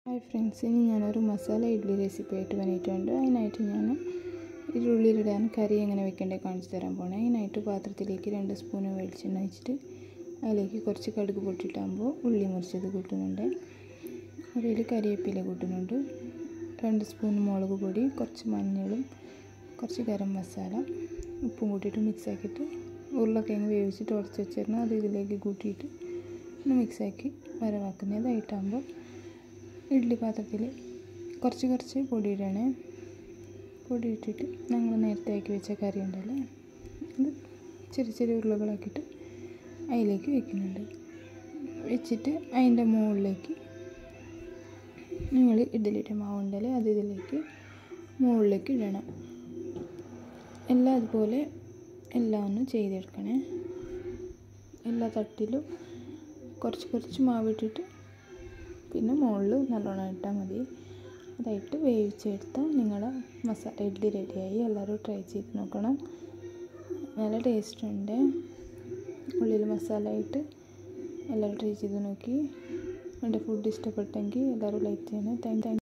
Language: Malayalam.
ഹായ് ഫ്രണ്ട്സ് ഇനി ഞാനൊരു മസാല ഇഡ്ഡലി റെസിപ്പി ആയിട്ട് വന്നിട്ടുണ്ട് അതിനായിട്ട് ഞാൻ ഉള്ളിലിടാൻ കറി എങ്ങനെ വെക്കേണ്ടത് കാണിച്ചു തരാൻ പോണേ അതിനായിട്ട് പാത്രത്തിലേക്ക് രണ്ട് സ്പൂൺ വെളിച്ചെണ്ണ വെച്ചിട്ട് അതിലേക്ക് കുറച്ച് കടുക് പൊട്ടിട്ടാകുമ്പോൾ ഉള്ളി മുറിച്ചത് കൂട്ടുന്നുണ്ട് അതിൽ കരിവേപ്പില കൂട്ടുന്നുണ്ട് രണ്ട് സ്പൂൺ മുളക് പൊടി കുറച്ച് മഞ്ഞളും കുറച്ച് ഗരം മസാല ഉപ്പും കൂട്ടിയിട്ട് മിക്സ് ആക്കിയിട്ട് ഉരുളക്കിഴങ്ങ് വേവിച്ചിട്ട് ഉടച്ച് വെച്ചിരുന്നു അത് ഇതിലേക്ക് കൂട്ടിയിട്ട് ഒന്ന് മിക്സാക്കി വരവാക്കുന്നതായിട്ടാകുമ്പോൾ ഇഡ്ഡലി പാത്രത്തിൽ കുറച്ച് കുറച്ച് പൊടി ഇടണേ പൊടി ഇട്ടിട്ട് ഞങ്ങൾ നേരത്തെ ആക്കി വെച്ച കറി ഉണ്ടല്ലേ അത് ചെറിയ ചെറിയ ഉരുളകളാക്കിയിട്ട് അതിലേക്ക് വെക്കുന്നുണ്ട് വെച്ചിട്ട് അതിൻ്റെ മുകളിലേക്ക് നിങ്ങൾ ഇഡ്ഡലിയുടെ മാവുണ്ടല്ലേ അത് ഇതിലേക്ക് മുകളിലേക്ക് ഇടണം എല്ലാം അതുപോലെ എല്ലാം ഒന്ന് ചെയ്തെടുക്കണേ എല്ലാ തട്ടിലും കുറച്ച് കുറച്ച് മാവിട്ടിട്ട് പിന്നെ മുകളിൽ നല്ലോണം ഇട്ടാൽ മതി അതായിട്ട് വേവിച്ചെടുത്താൽ നിങ്ങളുടെ മസാല ഇഡ്ഡലി റെഡിയായി എല്ലാവരും ട്രൈ ചെയ്ത് നോക്കണം നല്ല ടേസ്റ്റ് ഉണ്ട് ഉള്ളിൽ മസാല ആയിട്ട് എല്ലാവരും ട്രൈ ചെയ്ത് നോക്കി എൻ്റെ ഫുഡ് ഇഷ്ടപ്പെട്ടെങ്കിൽ എല്ലാവരും ലൈക്ക് ചെയ്യണേ താങ്ക് താങ്ക്